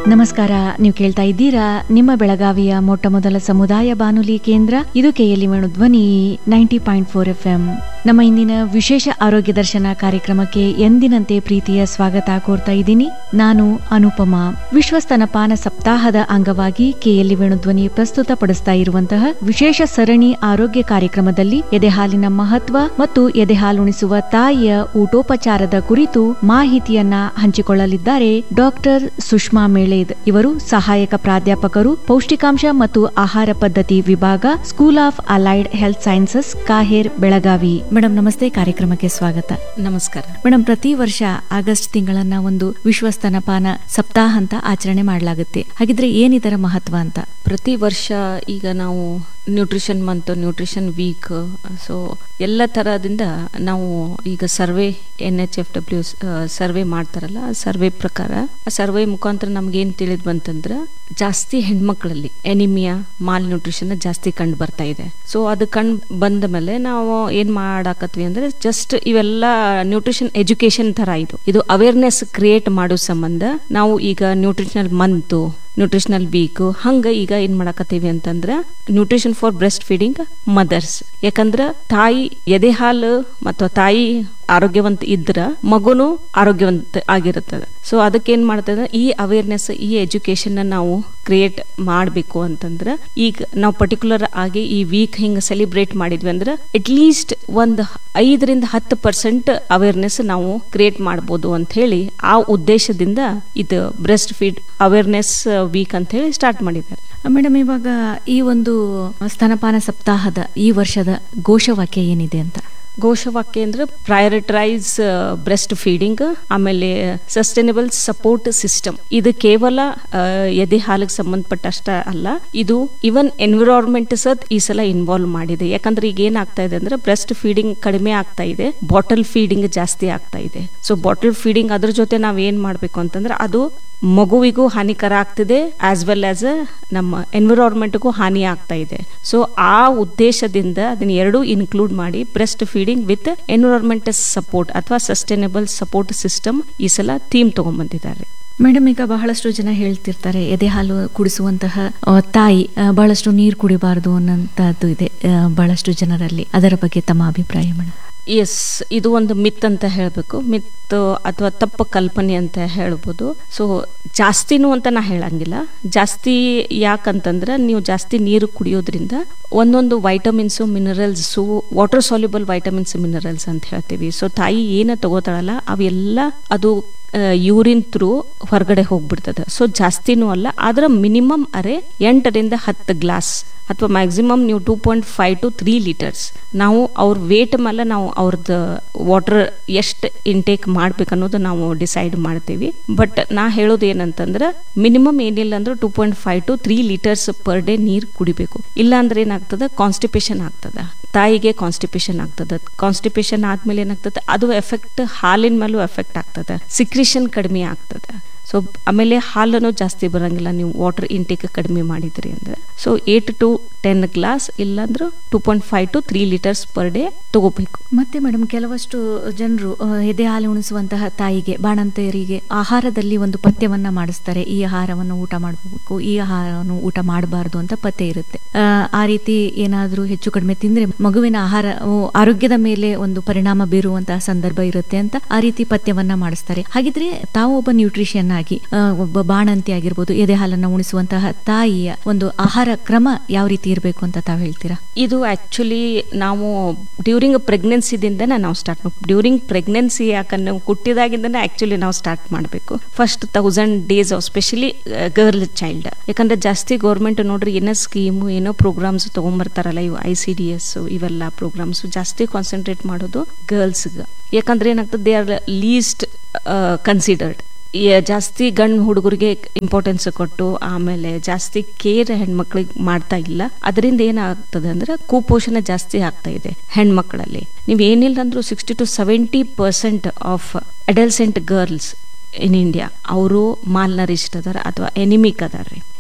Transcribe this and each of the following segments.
ನಮಸ್ಕಾರ ನೀವು ಕೇಳ್ತಾ ಇದ್ದೀರಾ ನಿಮ್ಮ ಬೆಳಗಾವಿಯ ಮೊಟ್ಟ ಮೊದಲ ಸಮುದಾಯ ಬಾನುಲಿ ಕೇಂದ್ರ ಇದು KLE Venu Dhwani ninety point four F M ನಮ್ಮ ಇಂದಿನ ವಿಶೇಷ ಆರೋಗ್ಯ ದರ್ಶನ ಕಾರ್ಯಕ್ರಮಕ್ಕೆ ಎಂದಿನಂತೆ ಪ್ರೀತಿಯ ಸ್ವಾಗತ ಕೋರ್ತಾ ಇದ್ದೀನಿ ನಾನು ಅನುಪಮ ವಿಶ್ವ ಸ್ತನಪಾನ ಸಪ್ತಾಹದ ಅಂಗವಾಗಿ ಕೆಎಲ್ಇ ವೇಣು ಧ್ವನಿ ಪ್ರಸ್ತುತಪಡಿಸ್ತಾ ಇರುವಂತಹ ವಿಶೇಷ ಸರಣಿ ಆರೋಗ್ಯ ಕಾರ್ಯಕ್ರಮದಲ್ಲಿ ಎದೆಹಾಲಿನ ಮಹತ್ವ ಮತ್ತು ಎದೆಹಾಲುಣಿಸುವ ತಾಯಿಯ ಊಟೋಪಚಾರದ ಕುರಿತು ಮಾಹಿತಿಯನ್ನ ಹಂಚಿಕೊಳ್ಳಲಿದ್ದಾರೆ ಡಾಕ್ಟರ್ ಸುಷ್ಮಾ ಮೇಳೇದ್ ಇವರು ಸಹಾಯಕ ಪ್ರಾಧ್ಯಾಪಕರು ಪೌಷ್ಟಿಕಾಂಶ ಮತ್ತು ಆಹಾರ ಪದ್ಧತಿ ವಿಭಾಗ school of allied health sciences KAHER Belagavi madam ನಮಸ್ತೆ ಕಾರ್ಯಕ್ರಮಕ್ಕೆ ಸ್ವಾಗತ ನಮಸ್ಕಾರ ಮೇಡಮ್ ಪ್ರತಿ ವರ್ಷ ಆಗಸ್ಟ್ ತಿಂಗಳನ್ನ ಒಂದು ವಿಶ್ವ ಸ್ತನಪಾನ ಸಪ್ತಾಹ ಅಂತ ಆಚರಣೆ ಮಾಡಲಾಗುತ್ತೆ ಹಾಗಿದ್ರೆ ಏನಿದರ ಮಹತ್ವ ಅಂತ ಪ್ರತಿ ವರ್ಷ ಈಗ ನಾವು nutrition month nutrition week so ಎಲ್ಲ ಥರದಿಂದ ನಾವು ಈಗ survey N H F W survey ಮಾಡ್ತಾರಲ್ಲ ಆ ಸರ್ವೆ ಪ್ರಕಾರ ಆ ಸರ್ವೆ ಮುಖಾಂತರ ನಮ್ಗೇನು ತಿಳಿದು ಬಂತಂದ್ರೆ ಜಾಸ್ತಿ ಹೆಣ್ಮಕ್ಳಲ್ಲಿ ಎನಿಮಿಯಾ ಮಾಲ್ ನ್ಯೂಟ್ರಿಷನ್ ಜಾಸ್ತಿ ಕಂಡು ಬರ್ತಾ ಇದೆ ಸೊ ಅದು ಕಂಡು ಬಂದ ಮೇಲೆ ನಾವು ಏನ್ ಮಾಡಾಕತ್ವಿ ಅಂದ್ರೆ ಜಸ್ಟ್ ಇವೆಲ್ಲ ನ್ಯೂಟ್ರಿಷನ್ ಎಜುಕೇಶನ್ ತರ ಇದು ಇದು ಅವೇರ್ನೆಸ್ ಕ್ರಿಯೇಟ್ ಮಾಡೋ ಸಂಬಂಧ ನಾವು ಈಗ ನ್ಯೂಟ್ರಿಷನಲ್ ಮಂತು ನ್ಯೂಟ್ರಿಷನಲ್ ವೀಕ್ ಹಂಗ ಈಗ ಏನ್ ಮಾಡಾಕತ್ತೀವಿ ಅಂತಂದ್ರ nutrition for breast feeding mothers ಯಾಕಂದ್ರ ತಾಯಿ ಎದೆ ಹಾಲು ಮತ್ತು ತಾಯಿ ಆರೋಗ್ಯವಂತ ಇದ್ರ ಮಗುನು ಆರೋಗ್ಯವಂತ ಆಗಿರುತ್ತದೆ ಸೊ ಅದಕ್ಕೆ ಏನ್ ಮಾಡ್ತದೆ ಈ ಅವೇರ್ನೆಸ್ ಈ ಎಜುಕೇಶನ್ ನಾವು ಕ್ರಿಯೇಟ್ ಮಾಡಬೇಕು ಅಂತಂದ್ರ ಈಗ ನಾವು ಪರ್ಟಿಕ್ಯುಲರ್ ಆಗಿ ಈ ವೀಕ್ ಹಿಂಗ ಸೆಲಿಬ್ರೇಟ್ ಮಾಡಿದ್ವಿ ಅಂದ್ರೆ ಅಟ್ ಲೀಸ್ಟ್ ಒಂದು ಐದರಿಂದ ಹತ್ತು ಪರ್ಸೆಂಟ್ ಅವೇರ್ನೆಸ್ ನಾವು ಕ್ರಿಯೇಟ್ ಮಾಡ್ಬೋದು ಅಂತ ಹೇಳಿ ಆ ಉದ್ದೇಶದಿಂದ ಇದು ಬ್ರೆಸ್ಟ್ ಫೀಡ್ ಅವೇರ್ನೆಸ್ ವೀಕ್ ಅಂತ ಹೇಳಿ ಸ್ಟಾರ್ಟ್ ಮಾಡಿದ್ದಾರೆ ಮೇಡಮ್ ಇವಾಗ ಈ ಒಂದು ಸ್ತನಪಾನ ಸಪ್ತಾಹದ ಈ ವರ್ಷದ ಘೋಷವಾಕ್ಯ ಏನಿದೆ ಅಂತ ಘೋಷವಾಕ್ಯ ಅಂದ್ರೆ ಪ್ರಯಾರಿಟೈಸ್ ಬ್ರೆಸ್ಟ್ ಫೀಡಿಂಗ್ ಆಮೇಲೆ ಸಸ್ಟೈನಬಲ್ ಸಪೋರ್ಟ್ ಸಿಸ್ಟಮ್ ಇದು ಕೇವಲ ಆ, ಎದೆ ಹಾಲಿಗೆ ಸಂಬಂಧಪಟ್ಟಷ್ಟ ಅಲ್ಲ ಇದು ಇವನ್ ಎನ್ವಿರಾನ್ಮೆಂಟ್ ಸತ್ ಈ ಸಲ ಇನ್ವಾಲ್ವ್ ಮಾಡಿದೆ ಯಾಕಂದ್ರೆ ಈಗ ಏನಾಗ್ತಾ ಇದೆ ಅಂದ್ರೆ ಬ್ರೆಸ್ಟ್ ಫೀಡಿಂಗ್ ಕಡಿಮೆ ಆಗ್ತಾ ಇದೆ ಬಾಟಲ್ ಫೀಡಿಂಗ್ ಜಾಸ್ತಿ ಆಗ್ತಾ ಇದೆ ಸೊ ಬಾಟಲ್ ಫೀಡಿಂಗ್ ಅದ್ರ ಜೊತೆ ನಾವ್ ಏನ್ ಮಾಡ್ಬೇಕು ಅಂತಂದ್ರೆ ಅದು ಮಗುವಿಗೂ ಹಾನಿಕರ ಆಗ್ತಿದೆ ಆಸ್ ವೆಲ್ ಆಸ್ ನಮ್ಮ ಎನ್ವಿರಾನ್ಮೆಂಟ್ಗೂ ಹಾನಿ ಆಗ್ತಾ ಇದೆ ಸೊ ಆ ಉದ್ದೇಶದಿಂದ ಅದನ್ನ ಎರಡೂ ಇನ್ಕ್ಲೂಡ್ ಮಾಡಿ breast feeding with environment support ಅಥವಾ ಸಸ್ಟೈನಬಲ್ ಸಪೋರ್ಟ್ ಸಿಸ್ಟಮ್ ಈ ಸಲ ಥೀಮ್ ತಗೊಂಡ್ಬಂದಿದ್ದಾರೆ ಮೇಡಮ್ ಈಗ ಬಹಳಷ್ಟು ಜನ ಹೇಳ್ತಿರ್ತಾರೆ ಎದೆ ಹಾಲು ಕುಡಿಸುವಂತಹ ಆ, ತಾಯಿ ಆ, ಬಹಳಷ್ಟು ನೀರು ಕುಡಿಬಾರದು ಅನ್ನೋಂಥದ್ದು ಇದೆ ಆ, ಬಹಳಷ್ಟು ಜನರಲ್ಲಿ ಅದರ ಬಗ್ಗೆ ತಮ್ಮ ಅಭಿಪ್ರಾಯ ಮೇಡಮ್ ಎಸ್ ಇದು ಒಂದು ಮಿತ್ ಅಂತ ಹೇಳಬೇಕು ಮಿತ್ ಅಥವಾ ತಪ್ಪು ಕಲ್ಪನೆ ಅಂತ ಹೇಳ್ಬೋದು ಸೊ ಜಾಸ್ತಿನೂ ಅಂತ ನಾ ಹೇಳಂಗಿಲ್ಲ ಜಾಸ್ತಿ ಯಾಕಂತಂದ್ರೆ ನೀವು ಜಾಸ್ತಿ ನೀರು ಕುಡಿಯೋದ್ರಿಂದ ಒಂದೊಂದು vitamins minerals water soluble vitamins minerals ಅಂತ ಹೇಳ್ತೀವಿ ಸೊ ತಾಯಿ ಏನ ತಗೋತಾಳಲ್ಲ ಅವೆಲ್ಲ ಅದು ಯೂರಿನ್ ಥ್ರೂ ಹೊರಗಡೆ ಹೋಗ್ಬಿಡ್ತದೆ ಸೊ ಜಾಸ್ತಿನೂ ಅಲ್ಲ ಆದ್ರೆ ಮಿನಿಮಮ್ ಅರೆ ಎಂಟರಿಂದ ಹತ್ತು ಗ್ಲಾಸ್ ಅಥವಾ ಮ್ಯಾಕ್ಸಿಮಮ್ ನೀವು two point five to three litres ನಾವು ಅವ್ರ ವೇಟ್ ಮೇಲೆ ನಾವು ಅವ್ರದ್ದು ವಾಟರ್ ಎಷ್ಟು ಇಂಟೇಕ್ ಮಾಡ್ಬೇಕು ಅನ್ನೋದು ನಾವು ಡಿಸೈಡ್ ಮಾಡ್ತೀವಿ ಬಟ್ ನಾ ಹೇಳೋದು ಏನಂತಂದ್ರೆ ಮಿನಿಮಮ್ ಏನಿಲ್ಲ ಅಂದ್ರೆ two point five to three litres per day ನೀರು ಕುಡಿಬೇಕು ಇಲ್ಲ ಅಂದ್ರೆ ಏನಾಗ್ತದೆ ಕಾನ್ಸ್ಟಿಪೇಷನ್ ಆಗ್ತದೆ ತಾಯಿಗೆ ಕಾನ್ಸ್ಟಿಪೇಷನ್ ಆಗ್ತದೆ ಕಾನ್ಸ್ಟಿಪೇಷನ್ ಆದ್ಮೇಲೆ ಏನಾಗ್ತದೆ ಅದು ಎಫೆಕ್ಟ್ ಹಾಲಿನ ಮೇಲೂ ಎಫೆಕ್ಟ್ ಆಗ್ತದೆ ಸಿಕ್ರಿಷನ್ ಕಡಿಮೆ ಆಗ್ತದೆ ಸೊ ಆಮೇಲೆ ಹಾಲನ್ನು ಜಾಸ್ತಿ ಬರಂಗಿಲ್ಲ ನೀವು ವಾಟರ್ ಇಂಟೇಕ್ ಕಡಿಮೆ ಮಾಡಿದ್ರಿ ಅಂದ್ರೆ so eight to ten glass ಇಲ್ಲಾಂದ್ರೆ two point five to three litres per day ತಗೋಬೇಕು ಮತ್ತೆ ಮೇಡಮ್ ಕೆಲವಷ್ಟು ಜನರು ಆ, ಎದೆ ಹಾಲು ಉಣಿಸುವಂತಹ ತಾಯಿಗೆ ಬಾಣಂತಿಯರಿಗೆ ಆಹಾರದಲ್ಲಿ ಒಂದು ಪಥ್ಯವನ್ನ ಮಾಡಿಸ್ತಾರೆ ಈ ಆಹಾರವನ್ನು ಊಟ ಮಾಡಬೇಕು ಈ ಆಹಾರವನ್ನು ಊಟ ಮಾಡಬಾರದು ಅಂತ ಪಥ್ಯ ಇರುತ್ತೆ ಆ, ಆ ರೀತಿ ಏನಾದ್ರೂ ಹೆಚ್ಚು ಕಡಿಮೆ ತಿಂದ್ರೆ ಮಗುವಿನ ಆಹಾರ ಆ, ಆರೋಗ್ಯದ ಮೇಲೆ ಒಂದು ಪರಿಣಾಮ ಬೀರುವಂತಹ ಸಂದರ್ಭ ಇರುತ್ತೆ ಅಂತ ಆ ರೀತಿ ಪಥ್ಯವನ್ನ ಮಾಡಿಸ್ತಾರೆ ಹಾಗಿದ್ರೆ ತಾವು ಒಬ್ಬ ನ್ಯೂಟ್ರಿಷಿಯನ್ ಆಗಿ ಆ, ಒಬ್ಬ ಬಾಣಂತಿ ಆಗಿರ್ಬೋದು ಎದೆ ಹಾಲನ್ನ ಉಣಿಸುವಂತಹ ತಾಯಿಯ ಒಂದು ಆಹಾರ ಕ್ರಮ ಯಾವ ರೀತಿ ಇರಬೇಕು ಅಂತ ತಾವು ಹೇಳ್ತೀರಾ ಇದು ಆಕ್ಚುಲಿ ನಾವು ಡ್ಯೂರಿಂಗ್ ಪ್ರೆಗ್ನೆನ್ಸಿದಿಂದನೇ ನಾವು ಸ್ಟಾರ್ಟ್ ಮಾಡ್ಬೇಕು ಡ್ಯೂರಿಂಗ್ ಪ್ರೆಗ್ನೆನ್ಸಿ ಯಾಕಂದ್ರೆ ನಾವು ಹುಟ್ಟಿದಾಗಿಂದನೇ ಆಕ್ಚುಲಿ ನಾವು ಸ್ಟಾರ್ಟ್ ಮಾಡಬೇಕು first thousand days specially girl child ಯಾಕಂದ್ರೆ ಜಾಸ್ತಿ ಗೌರ್ಮೆಂಟ್ ನೋಡ್ರಿ ಏನೋ ಸ್ಕೀಮು ಏನೋ ಪ್ರೋಗ್ರಾಮ್ಸ್ ತಗೊಂಬರ್ತಾರಲ್ಲ ಇವು ಐ ಸಿ ಡಿ ಎಸ್ ಇವೆಲ್ಲ ಪ್ರೋಗ್ರಾಮ್ಸ್ ಜಾಸ್ತಿ ಕಾನ್ಸಂಟ್ರೇಟ್ ಮಾಡೋದು ಗರ್ಲ್ಸ್ಗೆ ಯಾಕಂದ್ರೆ ಏನಾಗ್ತದೆ ದೇ ಆರ್ ಲೀಸ್ಟ್ ಕನ್ಸಿಡರ್ಡ್ ಜಾಸ್ತಿ ಗಂಡು ಹುಡುಗರಿಗೆ ಇಂಪಾರ್ಟೆನ್ಸ್ ಕೊಟ್ಟು ಆಮೇಲೆ ಜಾಸ್ತಿ ಕೇರ್ ಹೆಣ್ಮಕ್ಳಿಗೆ ಮಾಡ್ತಾ ಇಲ್ಲ ಅದರಿಂದ ಏನಾಗ್ತದೆ ಅಂದ್ರೆ ಕುಪೋಷಣ ಜಾಸ್ತಿ ಆಗ್ತಾ ಇದೆ ಹೆಣ್ಮಕ್ಳಲ್ಲಿ ನೀವು ಏನಿಲ್ಲ ಅಂದ್ರೂ sixty to seventy percent of adolescent girls in India ಅವರು ಮಾಲ್ ನರಿಷ್ಟ್ ಅದಾರ ಅಥವಾ ಎನಿಮಿಕ್ ಅದಾರ್ರಿ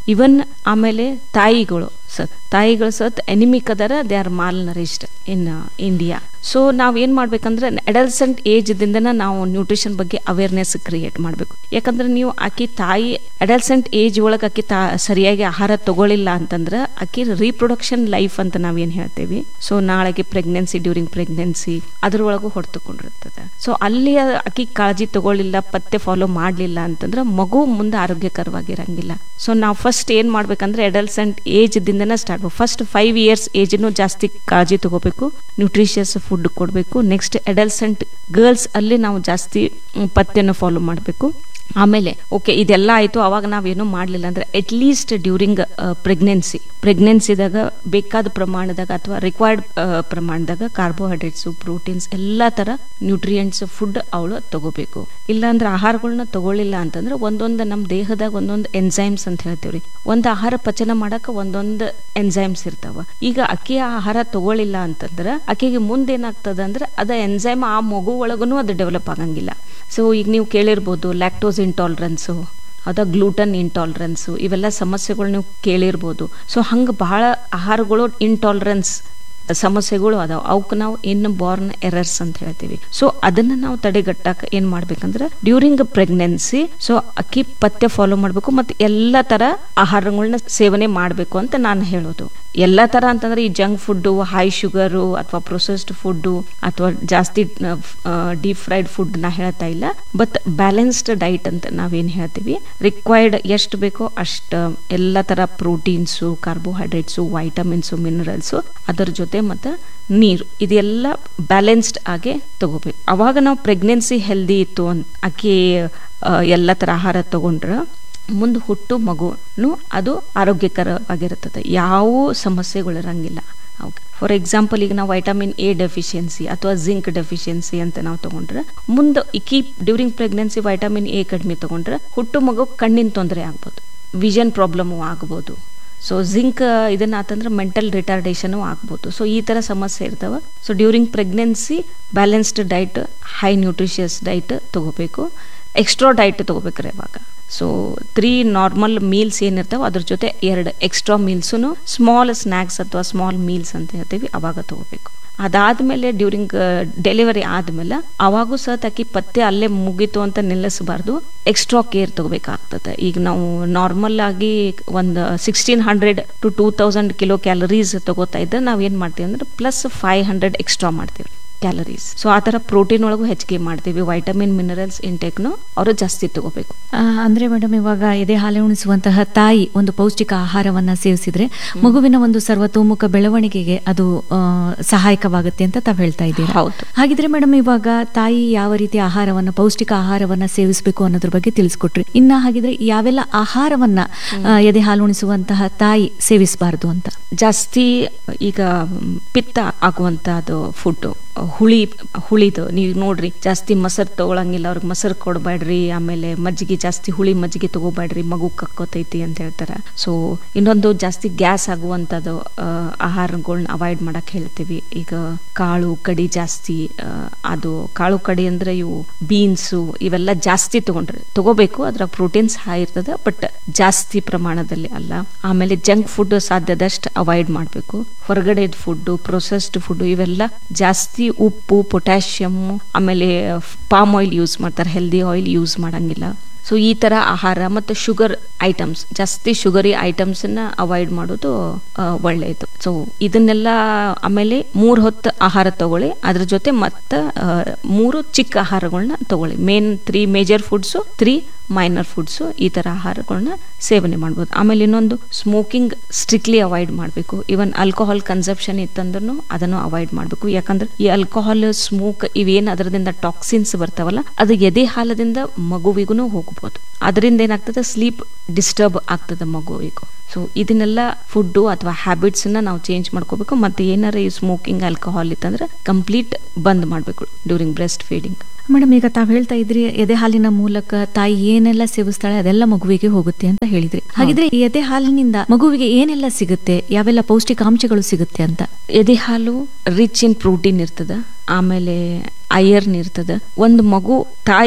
ಇವನ್ ಆಮೇಲೆ ತಾಯಿಗಳು ಸತ್ ತಾಯಿಗಳು ಸತ್ ಎನಿಮಿಕ್ ಅದರ they are malnourished in India so ನಾವ್ ಏನ್ ಮಾಡ್ಬೇಕಂದ್ರೆ ಅಡಲ್ಸೆಂಟ್ ಏಜ್ ದಿಂದನ ನಾವು ನ್ಯೂಟ್ರಿಷನ್ ಬಗ್ಗೆ ಅವೇರ್ನೆಸ್ ಕ್ರಿಯೇಟ್ ಮಾಡಬೇಕು ಯಾಕಂದ್ರೆ ನೀವು ಆಕಿ ತಾಯಿ ಅಡಲ್ಸೆಂಟ್ ಏಜ್ ಒಳಗೆ ಆಕಿ ತಾ ಸರಿಯಾಗಿ ಆಹಾರ ತಗೊಳ್ಳಿಲ್ಲ ಅಂತಂದ್ರೆ ಆಕಿ ರೀಪ್ರೊಡಕ್ಷನ್ ಲೈಫ್ ಅಂತ ನಾವೇನ್ ಹೇಳ್ತೇವೆ ಸೊ ನಾಳೆಗೆ ಪ್ರೆಗ್ನೆನ್ಸಿ ಡ್ಯೂರಿಂಗ್ ಪ್ರೆಗ್ನೆನ್ಸಿ ಅದ್ರೊಳಗೂ ಹೊಡ್ತುಕೊಂಡಿರ್ತದೆ ಸೊ ಅಲ್ಲಿ ಆಕಿ ಕಾಳಜಿ ತಗೊಳ್ಳಿಲ್ಲ ಪತ್ತೆ ಫಾಲೋ ಮಾಡಲಿಲ್ಲ ಅಂತಂದ್ರೆ ಮಗು ಮುಂದೆ ಆರೋಗ್ಯಕರವಾಗಿರಂಗಿಲ್ಲ ಸೊ ನಾವು ಫಸ್ಟ್ ಏನ್ ಮಾಡ್ಬೇಕಂದ್ರೆ ಅಡಲ್ಸೆಂಟ್ ಏಜ್ ದಿಂದನೇ ಸ್ಟಾರ್ಟ್ ಫಸ್ಟ್ ಫೈವ್ ಇಯರ್ಸ್ ಏಜ್ನು ಜಾಸ್ತಿ ಕಾಳಜಿ ತಗೋಬೇಕು ನ್ಯೂಟ್ರಿಷಿಯಸ್ ಫುಡ್ ಕೊಡಬೇಕು ನೆಕ್ಸ್ಟ್ ಅಡಲ್ಸೆಂಟ್ ಗರ್ಲ್ಸ್ ಅಲ್ಲಿ ನಾವು ಜಾಸ್ತಿ ಮ್, ಪತ್ತೆನ ಫಾಲೋ ಮಾಡಬೇಕು ಆಮೇಲೆ ಓಕೆ ಇದೆಲ್ಲ ಆಯಿತು ಅವಾಗ ನಾವೇನು ಮಾಡಲಿಲ್ಲ ಅಂದ್ರೆ ಅಟ್ ಲೀಸ್ಟ್ ಡ್ಯೂರಿಂಗ್ ಪ್ರೆಗ್ನೆನ್ಸಿ ಪ್ರೆಗ್ನೆನ್ಸಿದಾಗ ಬೇಕಾದ ಪ್ರಮಾಣದಾಗ ಅಥವಾ ರಿಕ್ವೈರ್ಡ್ ಪ್ರಮಾಣದಾಗ ಕಾರ್ಬೋಹೈಡ್ರೇಟ್ಸು ಪ್ರೋಟೀನ್ಸ್ ಎಲ್ಲ ಥರ ನ್ಯೂಟ್ರಿಯೆಂಟ್ಸ್ ಫುಡ್ ಅವಳು ತಗೋಬೇಕು ಇಲ್ಲಾಂದ್ರೆ ಆಹಾರಗಳನ್ನ ತಗೊಳ್ಳಿಲ್ಲ ಅಂತಂದ್ರೆ ಒಂದೊಂದು ನಮ್ಮ ದೇಹದಾಗ ಒಂದೊಂದು ಎನ್ಸೈಮ್ಸ್ ಅಂತ ಹೇಳ್ತೀವ್ರಿ ಒಂದು ಆಹಾರ ಪಚನ ಮಾಡಕ್ಕೆ ಒಂದೊಂದು ಎನ್ಸೈಮ್ಸ್ ಇರ್ತಾವ ಈಗ ಅಕ್ಕಿ ಆ ಆಹಾರ ತಗೊಳ್ಳಿಲ್ಲ ಅಂತಂದ್ರೆ ಆಕೆಗೆ ಮುಂದೆ ಏನಾಗ್ತದೆ ಅಂದ್ರೆ ಅದ ಎನ್ಸೈಮ್ ಆ ಮಗು ಒಳಗೂ ಅದು ಡೆವಲಪ್ ಆಗಂಗಿಲ್ಲ ಸೊ ಈಗ ನೀವು ಕೇಳಿರ್ಬೋದು ಲ್ಯಾಕ್ಟೋಸ್ ಇಂಟಾಲರೆನ್ಸು ಅದ ಗ್ಲೂಟನ್ ಇಂಟಾಲರೆನ್ಸು ಇವೆಲ್ಲ ಸಮಸ್ಯೆಗಳು ನೀವು ಕೇಳಿರ್ಬೋದು ಸೊ ಹಂಗೆ ಬಹಳ ಆಹಾರಗಳು ಇಂಟಾಲರೆನ್ಸ್ ಸಮಸ್ಯೆಗಳು ಅದಾವ ಅವಕ್ಕೆ ನಾವು ಇನ್ ಬಾರ್ನ್ ಎರರ್ಸ್ ಅಂತ ಹೇಳ್ತೀವಿ ಸೊ ಅದನ್ನ ನಾವು ತಡೆಗಟ್ಟಕ್ಕೆ ಏನ್ ಮಾಡ್ಬೇಕಂದ್ರೆ ಡ್ಯೂರಿಂಗ್ ಪ್ರೆಗ್ನೆನ್ಸಿ ಸೊ ಅಕ್ಕಿ ಪಥ್ಯ ಫಾಲೋ ಮಾಡಬೇಕು ಮತ್ತು ಎಲ್ಲ ತರ ಆಹಾರಗಳನ್ನ ಸೇವನೆ ಮಾಡಬೇಕು ಅಂತ ನಾನು ಹೇಳೋದು ಎಲ್ಲ ತರ ಅಂತಂದ್ರೆ ಈ ಜಂಕ್ ಫುಡ್ಡು ಹೈ ಶುಗರು ಅಥವಾ ಪ್ರೊಸೆಸ್ಡ್ ಫುಡ್ಡು ಅಥವಾ ಜಾಸ್ತಿ ಡೀಪ್ ಫ್ರೈಡ್ ಫುಡ್ ನಾ ಹೇಳ್ತಾ ಇಲ್ಲ ಬಟ್ ಬ್ಯಾಲೆನ್ಸ್ಡ್ ಡೈಟ್ ಅಂತ ನಾವೇನು ಹೇಳ್ತೀವಿ ರಿಕ್ವೈರ್ಡ್ ಎಷ್ಟು ಬೇಕೋ ಅಷ್ಟು ಎಲ್ಲ ತರ ಪ್ರೋಟೀನ್ಸು ಕಾರ್ಬೋಹೈಡ್ರೇಟ್ಸು ವೈಟಮಿನ್ಸು ಮಿನರಲ್ಸು ಅದರ ಜೊತೆ ಮತ್ತು ನೀರು ಇದೆಲ್ಲ ಬ್ಯಾಲೆನ್ಸ್ಡ್ ಆಗಿ ತಗೋಬೇಕು ಅವಾಗ ನಾವು ಪ್ರೆಗ್ನೆನ್ಸಿ ಹೆಲ್ದಿ ಇತ್ತು ಅಂತ ಆಕೆ ಆ, ಎಲ್ಲ ಥರ ಆಹಾರ ತಗೊಂಡ್ರೆ ಮುಂದೆ ಹುಟ್ಟು ಮಗುನು ಅದು ಆರೋಗ್ಯಕರವಾಗಿರುತ್ತದೆ ಯಾವ ಸಮಸ್ಯೆಗಳಿರಂಗಿಲ್ಲ ಅವಕ್ಕೆ ಫಾರ್ ಎಕ್ಸಾಂಪಲ್ ಈಗ ನಾವು ವೈಟಮಿನ್ ಎ ಡೆಫಿಷಿಯನ್ಸಿ ಅಥವಾ ಜಿಂಕ್ ಡೆಫಿಷಿಯನ್ಸಿ ಅಂತ ನಾವು ತಗೊಂಡ್ರೆ ಮುಂದೆ ಇಕ್ಕಿ ಡ್ಯೂರಿಂಗ್ ಪ್ರೆಗ್ನೆನ್ಸಿ ವೈಟಮಿನ್ ಎ ಕಡಿಮೆ ತಗೊಂಡ್ರೆ ಹುಟ್ಟು ಮಗು ಕಣ್ಣಿನ ತೊಂದರೆ ಆಗ್ಬೋದು ವಿಷನ್ ಪ್ರಾಬ್ಲಮು ಆಗ್ಬೋದು ಸೊ ಜಿಂಕ್ ಇದನ್ನ ಆತಂದ್ರೆ ಮೆಂಟಲ್ ರಿಟಾರ್ಡೇಷನು ಆಗ್ಬೋದು ಸೊ ಈ ಥರ ಸಮಸ್ಯೆ ಇರ್ತಾವೆ so during pregnancy balanced diet high nutritious diet ತಗೋಬೇಕು ಎಕ್ಸ್ಟ್ರಾ ಡೈಟ್ ತಗೋಬೇಕ್ರಿ ಅವಾಗ ಸೊ ತ್ರೀ ನಾರ್ಮಲ್ ಮೀಲ್ಸ್ ಏನಿರ್ತಾವೆ ಅದ್ರ ಜೊತೆ ಎರಡು ಎಕ್ಸ್ಟ್ರಾ ಮೀಲ್ಸು ಸ್ಮಾಲ್ ಸ್ನ್ಯಾಕ್ಸ್ ಅಥವಾ ಸ್ಮಾಲ್ ಮೀಲ್ಸ್ ಅಂತ ಹೇಳ್ತೀವಿ ಅವಾಗ ತಗೋಬೇಕು ಅದಾದ್ಮೇಲೆ ಡ್ಯೂರಿಂಗ್ ಡೆಲಿವರಿ ಆದ್ಮೇಲೆ ಅವಾಗೂ ಸಹ ತಾಕಿ ಪತ್ತೆ ಅಲ್ಲೇ ಮುಗೀತು ಅಂತ ನಿಲ್ಲಿಸಬಾರ್ದು ಎಕ್ಸ್ಟ್ರಾ ಕೇರ್ ತಗೋಬೇಕಾಗ್ತದೆ ಈಗ ನಾವು ನಾರ್ಮಲ್ ಆಗಿ ಒಂದು sixteen hundred to two thousand kilocalories ತಗೋತಾ ಇದ್ದರೆ ನಾವು ಏನು ಮಾಡ್ತೀವಿ ಅಂದ್ರೆ ಪ್ಲಸ್ ಫೈವ್ ಹಂಡ್ರೆಡ್ ಎಕ್ಸ್ಟ್ರಾ ಮಾಡ್ತೀವಿ ಕ್ಯಾಲರೀಸ್ ಸೊ ಆ ಥರ ಪ್ರೋಟೀನ್ ಒಳಗೂ ಹೆಚ್ಚಿಗೆ ಮಾಡ್ತೀವಿ ವೈಟಮಿನ್ ಮಿನರಲ್ಸ್ ಇಂಟೇಕ್ನು ಅವರು ಜಾಸ್ತಿ ತಗೋಬೇಕು ಆ, ಅಂದ್ರೆ ಮೇಡಮ್ ಇವಾಗ ಎದೆ ಹಾಲೆ ಉಣಿಸುವಂತಹ ತಾಯಿ ಒಂದು ಪೌಷ್ಟಿಕ ಆಹಾರವನ್ನ ಸೇವಿಸಿದ್ರೆ ಮಗುವಿನ ಒಂದು ಸರ್ವತೋಮುಖ ಬೆಳವಣಿಗೆಗೆ ಅದು ಆ, ಸಹಾಯಕವಾಗುತ್ತೆ ಅಂತ ತಾವ್ ಹೇಳ್ತಾ ಇದ್ದೀರಾ ಹೌದು. ಹಾಗಿದ್ರೆ ಮೇಡಮ್ ಇವಾಗ ತಾಯಿ ಯಾವ ರೀತಿ ಆಹಾರವನ್ನ ಪೌಷ್ಟಿಕ ಆಹಾರವನ್ನ ಸೇವಿಸಬೇಕು ಅನ್ನೋದ್ರ ಬಗ್ಗೆ ತಿಳಿಸ್ಕೊಟ್ರಿ ಇನ್ನ ಹಾಗಿದ್ರೆ ಯಾವೆಲ್ಲ ಆಹಾರವನ್ನ ಆ, ಎದೆ ಹಾಲು ಉಣಿಸುವಂತಹ ತಾಯಿ ಸೇವಿಸಬಾರದು ಅಂತ ಜಾಸ್ತಿ ಈಗ ಮ್, ಪಿತ್ತ ಆಗುವಂತಹದ್ದು ಫುಡ್ ಹುಳಿ ಹುಳಿದು ನೀವು ನೋಡ್ರಿ ಜಾಸ್ತಿ ಮೊಸರು ತಗೊಳಂಗಿಲ್ಲ ಅವ್ರಿಗೆ ಮೊಸರು ಕೊಡಬೇಡ್ರಿ ಆಮೇಲೆ ಮಜ್ಜಿಗೆ ಜಾಸ್ತಿ ಹುಳಿ ಮಜ್ಜಿಗೆ ತಗೋಬೇಡ್ರಿ ಮಗು ಕಕ್ಕೋತೈತಿ ಅಂತ ಹೇಳ್ತಾರೆ ಸೊ ಇನ್ನೊಂದು ಜಾಸ್ತಿ ಗ್ಯಾಸ್ ಆಗುವಂಥದ್ದು ಆಹಾರಗಳನ್ನ ಅವಾಯ್ಡ್ ಮಾಡಕ್ ಹೇಳ್ತೀವಿ ಈಗ ಕಾಳು ಕಡಿ ಜಾಸ್ತಿ ಆ, ಅದು ಕಾಳು ಕಡಿ ಅಂದ್ರೆ ಇವು ಬೀನ್ಸು ಇವೆಲ್ಲ ಜಾಸ್ತಿ ತಗೊಂಡ್ರೆ ತಗೋಬೇಕು ಅದ್ರಾಗ ಪ್ರೋಟೀನ್ಸ್ ಹೈ ಇರ್ತದೆ ಬಟ್ ಜಾಸ್ತಿ ಪ್ರಮಾಣದಲ್ಲಿ ಅಲ್ಲ ಆಮೇಲೆ ಜಂಕ್ ಫುಡ್ ಸಾಧ್ಯದಷ್ಟು ಅವಾಯ್ಡ್ ಮಾಡಬೇಕು ಹೊರಗಡೆ ಫುಡ್ಡು ಪ್ರೊಸೆಸ್ಡ್ ಫುಡ್ ಇವೆಲ್ಲ ಜಾಸ್ತಿ ಉಪ್ಪು ಪೊಟ್ಯಾಷಿಯಮ್ ಆಮೇಲೆ ಪಾಮ್ ಆಯಿಲ್ ಯೂಸ್ ಮಾಡ್ತಾರೆ ಹೆಲ್ದಿ ಆಯಿಲ್ ಯೂಸ್ ಮಾಡಂಗಿಲ್ಲ ಸೊ ಈ ತರ ಆಹಾರ ಮತ್ತು ಶುಗರ್ ಐಟಮ್ಸ್ ಜಾಸ್ತಿ ಶುಗರಿ ಐಟಮ್ಸನ್ನ ಅವಾಯ್ಡ್ ಮಾಡೋದು ಆ, ಒಳ್ಳೆಯದು ಸೊ ಇದನ್ನೆಲ್ಲ ಆಮೇಲೆ ಮೂರು ಹೊತ್ತು ಆಹಾರ ತಗೊಳ್ಳಿ ಅದ್ರ ಜೊತೆ ಮತ್ತೆ ಆ, ಮೂರು ಚಿಕ್ಕ ಆಹಾರಗಳನ್ನ ತಗೊಳ್ಳಿ main three major foods three minor foods ಈ ಥರ ಆಹಾರಗಳನ್ನ ಸೇವನೆ ಮಾಡ್ಬೋದು ಆಮೇಲೆ ಇನ್ನೊಂದು ಸ್ಮೋಕಿಂಗ್ ಸ್ಟ್ರಿಕ್ಟ್ಲಿ ಅವಾಯ್ಡ್ ಮಾಡಬೇಕು ಇವನ್ ಆಲ್ಕೋಹಾಲ್ ಕನ್ಸಪ್ಷನ್ ಇತ್ತಂದ್ರೂ ಅದನ್ನು ಅವಾಯ್ಡ್ ಮಾಡಬೇಕು ಯಾಕಂದ್ರೆ ಈ ಆಲ್ಕೋಹಾಲ್ ಸ್ಮೋಕ್ ಇವೇನು ಅದರದಿಂದ ಟಾಕ್ಸಿನ್ಸ್ ಬರ್ತಾವಲ್ಲ ಅದು ಎದೆ ಹಾಲದಿಂದ ಮಗುವಿಗೂ ಹೋಗ್ಬೋದು ಅದರಿಂದ ಏನಾಗ್ತದೆ ಸ್ಲೀಪ್ ಡಿಸ್ಟರ್ಬ್ ಆಗ್ತದೆ ಮಗುವಿಗೂ ಸೊ ಇದನ್ನೆಲ್ಲ ಫುಡ್ಡು ಅಥವಾ ಹ್ಯಾಬಿಟ್ಸ್ನ ನಾವು ಚೇಂಜ್ ಮಾಡ್ಕೋಬೇಕು ಮತ್ತೆ ಏನಾರ ಈ ಸ್ಮೋಕಿಂಗ್ ಆಲ್ಕೋಹಾಲ್ ಇತ್ತಂದ್ರೆ ಕಂಪ್ಲೀಟ್ ಬಂದ್ ಮಾಡಬೇಕು ಡ್ಯೂರಿಂಗ್ ಬ್ರೆಸ್ಟ್ ಫೀಡಿಂಗ್ ಮೇಡಮ್ ಈಗ ತಾವ್ ಹೇಳ್ತಾ ಇದ್ರಿ ಎದೆ ಹಾಲಿನ ಮೂಲಕ ತಾಯಿ ಏನೆಲ್ಲ ಸೇವಿಸ್ತಾಳೆ ಅದೆಲ್ಲ ಮಗುವಿಗೆ ಹೋಗುತ್ತೆ ಅಂತ ಹೇಳಿದ್ರಿ ಹಾಗಿದ್ರೆ ಈ ಎದೆ ಹಾಲಿನಿಂದ ಮಗುವಿಗೆ ಏನೆಲ್ಲ ಸಿಗುತ್ತೆ ಯಾವೆಲ್ಲ ಪೌಷ್ಟಿಕಾಂಶಗಳು ಸಿಗುತ್ತೆ ಅಂತ ಎದೆ ಹಾಲು ರಿಚ್ ಇನ್ ಪ್ರೋಟೀನ್ ಇರ್ತದ ಆಮೇಲೆ ಐಯರ್ನ್ ಇರ್ತದ ಒಂದು ಮಗು ತಾಯಿ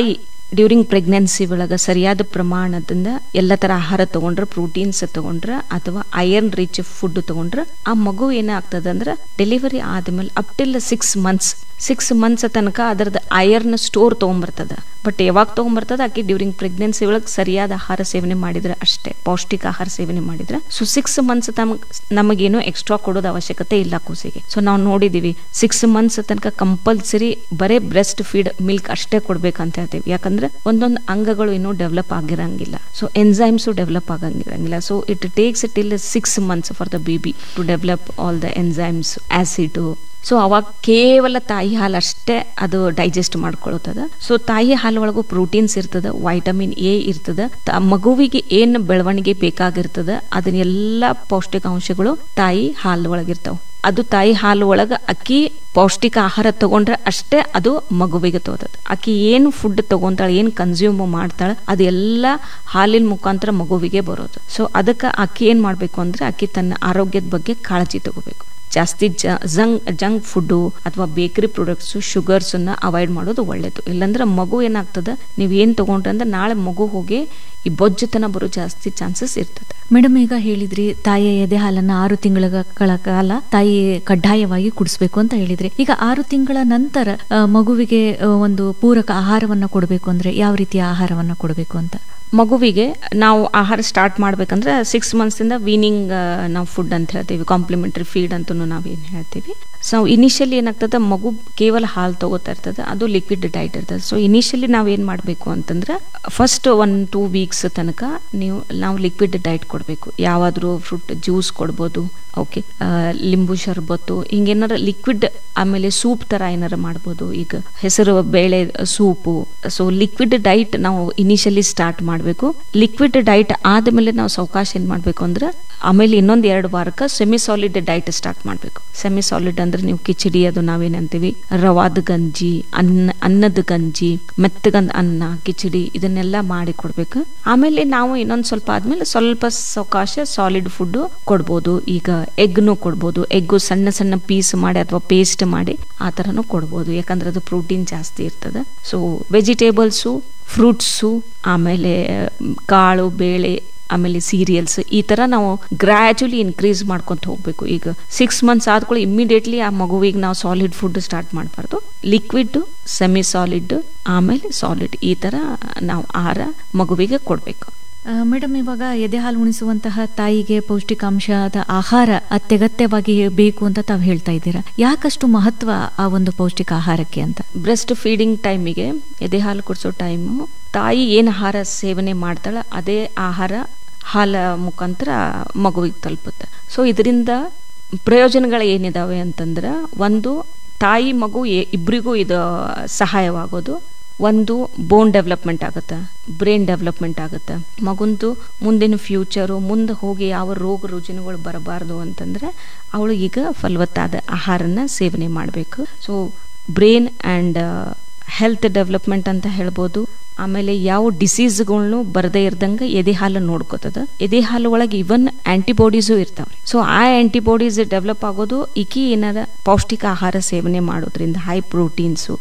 ಡ್ಯೂರಿಂಗ್ ಪ್ರೆಗ್ನೆನ್ಸಿ ಒಳಗೆ ಸರಿಯಾದ ಪ್ರಮಾಣದಿಂದ ಎಲ್ಲ ತರ ಆಹಾರ ತಗೊಂಡ್ರೆ ಪ್ರೋಟೀನ್ಸ್ ತಗೊಂಡ್ರೆ ಅಥವಾ ಐರನ್ ರಿಚ್ ಫುಡ್ ತಗೊಂಡ್ರೆ ಆ ಮಗು ಏನಾಗ್ತದೆ ಅಂದ್ರೆ ಡೆಲಿವರಿ ಆದ್ಮೇಲೆ up till six months six months ತನಕ ಅದರದ್ದು ಐರ್ನ್ ಸ್ಟೋರ್ ತೊಗೊಂಬರ್ತದ ಬಟ್ ಯಾವಾಗ ತೊಗೊಂಬರ್ತದ ಆಕೆ ಡ್ಯೂರಿಂಗ್ ಪ್ರೆಗ್ನೆನ್ಸಿ ಒಳಗೆ ಸರಿಯಾದ ಆಹಾರ ಸೇವನೆ ಮಾಡಿದ್ರೆ ಅಷ್ಟೇ ಪೌಷ್ಟಿಕ ಆಹಾರ ಸೇವನೆ ಮಾಡಿದ್ರೆ ಸೊ ಸಿಕ್ಸ್ ಮಂತ್ಸ್ ತಮ್ಮ ನಮಗೇನು ಎಕ್ಸ್ಟ್ರಾ ಕೊಡೋದು ಅವಶ್ಯಕತೆ ಇಲ್ಲ ಕೂಸಿಗೆ ಸೊ ನಾವು ನೋಡಿದೀವಿ ಸಿಕ್ಸ್ ಮಂತ್ಸ್ ತನಕ ಕಂಪಲ್ಸರಿ ಬರೇ ಬ್ರೆಸ್ಟ್ ಫೀಡ್ ಮಿಲ್ಕ್ ಅಷ್ಟೇ ಕೊಡ್ಬೇಕಂತ ಹೇಳ್ತೀವಿ ಯಾಕಂದ್ರೆ ಒಂದೊಂದು ಅಂಗಗಳು ಇನ್ನೂ ಡೆವಲಪ್ ಆಗಿರಂಗಿಲ್ಲ ಸೊ ಎನ್ಸೈಮ್ಸು ಡೆವಲಪ್ ಆಗಂಗಿರಂಗಿಲ್ಲ so it takes until six months for the baby to develop all the enzymes acid so ಅವಾಗ ಕೇವಲ ತಾಯಿ ಹಾಲು ಅಷ್ಟೇ ಅದು ಡೈಜೆಸ್ಟ್ ಮಾಡ್ಕೊಳ್ತದ ಸೊ ತಾಯಿ ಹಾಲು ಒಳಗೂ ಪ್ರೋಟೀನ್ಸ್ ಇರ್ತದ ವೈಟಮಿನ್ ಎ ಇರ್ತದ ತ- ಮಗುವಿಗೆ ಏನ್ ಬೆಳವಣಿಗೆ ಬೇಕಾಗಿರ್ತದ ಅದನ್ನೆಲ್ಲ ಪೌಷ್ಟಿಕಾಂಶಗಳು ತಾಯಿ ಹಾಲು ಒಳಗಿರ್ತಾವ ಅದು ತಾಯಿ ಹಾಲು ಒಳಗ ಅಕ್ಕಿ ಪೌಷ್ಟಿಕ ಆಹಾರ ತಗೊಂಡ್ರೆ ಅಷ್ಟೇ ಅದು ಮಗುವಿಗೆ ತೋದದ ಅಕ್ಕಿ ಏನು ಫುಡ್ ತಗೊಂತಾಳೆ ಏನು ಕನ್ಸ್ಯೂಮ್ ಮಾಡ್ತಾಳೆ ಅದೆಲ್ಲ ಹಾಲಿನ ಮುಖಾಂತರ ಮಗುವಿಗೆ ಬರೋದು ಸೊ ಅದಕ್ಕೆ ಅಕ್ಕಿ ಏನ್ ಮಾಡ್ಬೇಕು ಅಂದ್ರೆ ಅಕ್ಕಿ ತನ್ನ ಆರೋಗ್ಯದ ಬಗ್ಗೆ ಕಾಳಜಿ ತಗೋಬೇಕು ಜಾಸ್ತಿ ಜಂಗ್ ಜಂಕ್ ಫುಡ್ಡು ಅಥವಾ ಬೇಕರಿ ಪ್ರಾಡಕ್ಟ್ಸ್ ಶುಗರ್ಸ್ ಅನ್ನ ಅವಾಯ್ಡ್ ಮಾಡೋದು ಒಳ್ಳೇದು ಇಲ್ಲಾಂದ್ರೆ ಮಗು ಏನಾಗ್ತದ ನೀವು ಏನ್ ತಗೊಂಡ್ರೆ ಅಂದ್ರೆ ನಾಳೆ ಮಗು ಹೋಗಿ ಈ ಬೊಜ್ಜುತನ ಬರೋ ಜಾಸ್ತಿ ಚಾನ್ಸಸ್ ಇರ್ತದೆ ಮೇಡಮ್ ಈಗ ಹೇಳಿದ್ರಿ ತಾಯಿಯ ಎದೆ ಹಾಲನ್ನ ಆರು ತಿಂಗಳ ಕಾಲ ತಾಯಿ ಕಡ್ಡಾಯವಾಗಿ ಕುಡಿಸ್ಬೇಕು ಅಂತ ಹೇಳಿದ್ರಿ ಈಗ ಆರು ತಿಂಗಳ ನಂತರ ಆ, ಮಗುವಿಗೆ ಆ, ಒಂದು ಪೂರಕ ಆಹಾರವನ್ನ ಕೊಡಬೇಕು ಅಂದ್ರೆ ಯಾವ ರೀತಿಯ ಆಹಾರವನ್ನ ಕೊಡಬೇಕು ಅಂತ ಮಗುವಿಗೆ ನಾವು ಆಹಾರ ಸ್ಟಾರ್ಟ್ ಮಾಡ್ಬೇಕಂದ್ರೆ ಸಿಕ್ಸ್ ಮಂತ್ಸಿಂದ ವೀನಿಂಗ್ ನಾವು ಫುಡ್ ಅಂತ ಹೇಳ್ತೀವಿ ಕಾಂಪ್ಲಿಮೆಂಟರಿ ಫೀಡ್ ಅಂತೂ ನಾವೇನು ಹೇಳ್ತೀವಿ ಸೊ ಇನಿಷಿಯಲಿ ಏನಾಗ್ತದೆ ಮಗು ಕೇವಲ ಹಾಲು ತಗೋತಾ ಇರ್ತದೆ ಅದು ಲಿಕ್ವಿಡ್ ಡೈಟ್ ಇರ್ತದೆ ಸೊ ಇನಿಷಿಯಲಿ ನಾವೇನು ಮಾಡಬೇಕು ಅಂತಂದ್ರೆ ಫಸ್ಟ್ ಒನ್ ಟೂ ವೀಕ್ಸ್ ತನಕ ನೀವು ನಾವು ಲಿಕ್ವಿಡ್ ಡೈಟ್ ಕೊಡಬೇಕು ಯಾವಾದರೂ ಫ್ರೂಟ್ ಜ್ಯೂಸ್ ಕೊಡ್ಬೋದು ಓಕೆ ಲಿಂಬು ಶರ್ಬತ್ತು ಹಿಂಗೇನಾರ ಲಿಕ್ವಿಡ್ ಆಮೇಲೆ ಸೂಪ್ ಥರ ಏನಾರ ಮಾಡ್ಬೋದು ಈಗ ಹೆಸರು ಬೇಳೆ ಸೂಪು ಸೊ ಲಿಕ್ವಿಡ್ ಡೈಟ್ ನಾವು ಇನಿಷಿಯಲಿ ಸ್ಟಾರ್ಟ್ ಮಾಡಬೇಕು ಲಿಕ್ವಿಡ್ ಡೈಟ್ ಆದಮೇಲೆ ನಾವು ಸಾವಕಾಶ ಏನು ಮಾಡಬೇಕು ಅಂದ್ರೆ ಆಮೇಲೆ ಇನ್ನೊಂದು ಎರಡು ವಾರಕ್ಕೆ ಸೆಮಿ ಸಾಲಿಡ್ ಡೈಟ್ ಸ್ಟಾರ್ಟ್ ಮಾಡಬೇಕು ಸೆಮಿ ಸಾಲಿಡ್ ಅಂದ್ರೆ ನೀವು ಕಿಚಡಿ ಅದು ನಾವೇನಂತೀವಿ ರವಾದ ಗಂಜಿ ಅನ್ನ ಅನ್ನದ ಗಂಜಿ ಮೆತ್ತಗಂದ ಅನ್ನ ಕಿಚಡಿ ಇದನ್ನೆಲ್ಲ ಮಾಡಿ ಕೊಡ್ಬೇಕು ಆಮೇಲೆ ನಾವು ಇನ್ನೊಂದು ಸ್ವಲ್ಪ ಆದ್ಮೇಲೆ ಸ್ವಲ್ಪ ಸಾವಕಾಶ ಸಾಲಿಡ್ ಫುಡ್ ಕೊಡ್ಬೋದು ಈಗ ಎಗ್ನು ಕೊಡ್ಬೋದು ಎಗ್ಗು ಸಣ್ಣ ಸಣ್ಣ ಪೀಸ್ ಮಾಡಿ ಅಥವಾ ಪೇಸ್ಟ್ ಮಾಡಿ ಆ ಥರನೂ ಕೊಡ್ಬೋದು ಯಾಕಂದ್ರೆ ಅದು ಪ್ರೋಟೀನ್ ಜಾಸ್ತಿ ಇರ್ತದೆ ಸೊ ವೆಜಿಟೇಬಲ್ಸು ಫ್ರೂಟ್ಸು ಆಮೇಲೆ ಮ್, ಕಾಳು ಬೇಳೆ ಆಮೇಲೆ ಸೀರಿಯಲ್ಸ್ ಈ ತರ ನಾವು ಗ್ರ್ಯಾಜುಲಿ ಇನ್ಕ್ರೀಸ್ ಮಾಡ್ಕೊಂತ ಹೋಗ್ಬೇಕು ಈಗ ಸಿಕ್ಸ್ ಮಂತ್ಸ್ ಆದ್ಕೊಳ್ಳಿ ಇಮ್ಮಿಡಿಯೇಟ್ಲಿ ಆ ಮಗುವಿಗೆ ನಾವು ಸಾಲಿಡ್ ಫುಡ್ ಸ್ಟಾರ್ಟ್ ಮಾಡಬಾರ್ದು ಲಿಕ್ವಿಡ್ ಸೆಮಿ ಸಾಲಿಡ್ ಆಮೇಲೆ ಸಾಲಿಡ್ ಈ ತರ ನಾವು ಆಹಾರ ಮಗುವಿಗೆ ಕೊಡಬೇಕು ಮೇಡಮ್ ಇವಾಗ ಎದೆ ಹಾಲು ಉಣಿಸುವಂತಹ ತಾಯಿಗೆ ಪೌಷ್ಟಿಕಾಂಶದ ಆಹಾರ ಅತ್ಯಗತ್ಯವಾಗಿ ಬೇಕು ಅಂತ ತಾವು ಹೇಳ್ತಾ ಇದ್ದೀರಾ ಯಾಕಷ್ಟು ಮಹತ್ವ ಆ ಒಂದು ಪೌಷ್ಟಿಕ ಆಹಾರಕ್ಕೆ ಅಂತ ಬ್ರೆಸ್ಟ್ ಫೀಡಿಂಗ್ ಟೈಮಿಗೆ ಎದೆ ಹಾಲು ಕುಡಿಸೋ ಟೈಮು ತಾಯಿ ಏನು ಆಹಾರ ಸೇವನೆ ಮಾಡ್ತಾಳೆ ಅದೇ ಆಹಾರ ಹಾಲ ಮುಖಾಂತರ ಮಗುವಿಗೆ ತಲುಪುತ್ತೆ ಸೊ ಇದರಿಂದ ಪ್ರಯೋಜನಗಳು ಏನಿದಾವೆ ಅಂತಂದ್ರೆ ಒಂದು ತಾಯಿ ಮಗು ಎ- ಇಬ್ರಿಗೂ ಇದು ಸಹಾಯವಾಗೋದು ಒಂದು ಬೋನ್ ಡೆವಲಪ್ಮೆಂಟ್ ಆಗುತ್ತೆ ಬ್ರೈನ್ ಡೆವಲಪ್ಮೆಂಟ್ ಆಗುತ್ತೆ ಮಗುಂದು ಮುಂದಿನ ಫ್ಯೂಚರು ಮುಂದೆ ಹೋಗಿ ಯಾವ ರೋಗ ರುಜಿನಗಳು ಬರಬಾರ್ದು ಅಂತಂದ್ರೆ ಅವಳು ಈಗ ಫಲವತ್ತಾದ ಆಹಾರನ ಸೇವನೆ ಮಾಡಬೇಕು so brain and health development ಅಂತ ಹೇಳ್ಬೋದು ಆಮೇಲೆ ಯಾವ ಡಿಸೀಸ್ಗಳ್ನು ಬರದೇ ಇರ್ದಂಗೆ ಎದೆ ಹಾಲು ನೋಡ್ಕೋತದ ಎದೆ ಹಾಲು ಒಳಗೆ ಇವನ್ ಆಂಟಿಬಾಡೀಸು ಇರ್ತಾವ್ರಿ ಸೊ ಆ ಆಂಟಿಬಾಡೀಸ್ ಡೆವಲಪ್ ಆಗೋದು ಇಕಿ ಏನಾರ ಪೌಷ್ಟಿಕ ಆಹಾರ ಸೇವನೆ ಮಾಡೋದ್ರಿಂದ ಹೈ ಪ್ರೋಟೀನ್ಸು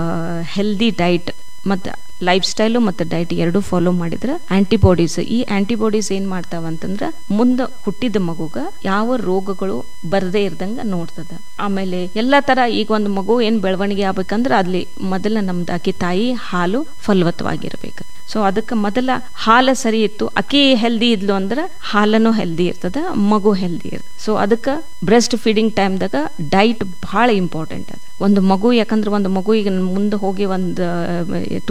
ಹೆಲ್ದಿ ಡೈಟ್ ಮತ್ತು ಲೈಫ್ ಸ್ಟೈಲು ಮತ್ತು ಡೈಟ್ ಎರಡೂ ಫಾಲೋ ಮಾಡಿದ್ರೆ ಆಂಟಿಬಾಡೀಸ್ ಈ ಆಂಟಿಬಾಡೀಸ್ ಏನ್ ಮಾಡ್ತಾವ ಅಂತಂದ್ರೆ ಮುಂದೆ ಹುಟ್ಟಿದ ಮಗುಗ ಯಾವ ರೋಗಗಳು ಬರದೇ ಇರ್ದಂಗ ನೋಡ್ತದ ಆಮೇಲೆ ಎಲ್ಲಾ ತರ ಈಗ ಒಂದು ಮಗು ಏನ್ ಬೆಳವಣಿಗೆ ಆಗ್ಬೇಕಂದ್ರೆ ಅಲ್ಲಿ ಮೊದಲ ನಮ್ದು ಆಕಿ ತಾಯಿ ಹಾಲು ಫಲವತ್ತವಾಗಿರ್ಬೇಕು ಸೊ ಅದಕ್ಕೆ ಮೊದಲ ಹಾಲು ಸರಿ ಇತ್ತು ಅಕ್ಕಿ ಹೆಲ್ದಿ ಇದ್ಲು ಅಂದ್ರೆ ಹಾಲನು ಹೆಲ್ದಿ ಇರ್ತದ ಮಗು ಹೆಲ್ದಿ ಇರ್ತದೆ ಸೊ ಅದಕ್ಕೆ ಬ್ರೆಸ್ಟ್ ಫೀಡಿಂಗ್ ಟೈಮ್ದಾಗ ಡೈಟ್ ಬಹಳ ಇಂಪಾರ್ಟೆಂಟ್ ಅದ ಒಂದು ಮಗು ಯಾಕಂದ್ರೆ ಒಂದು ಮಗು ಈಗ ಮುಂದೆ ಹೋಗಿ ಒಂದು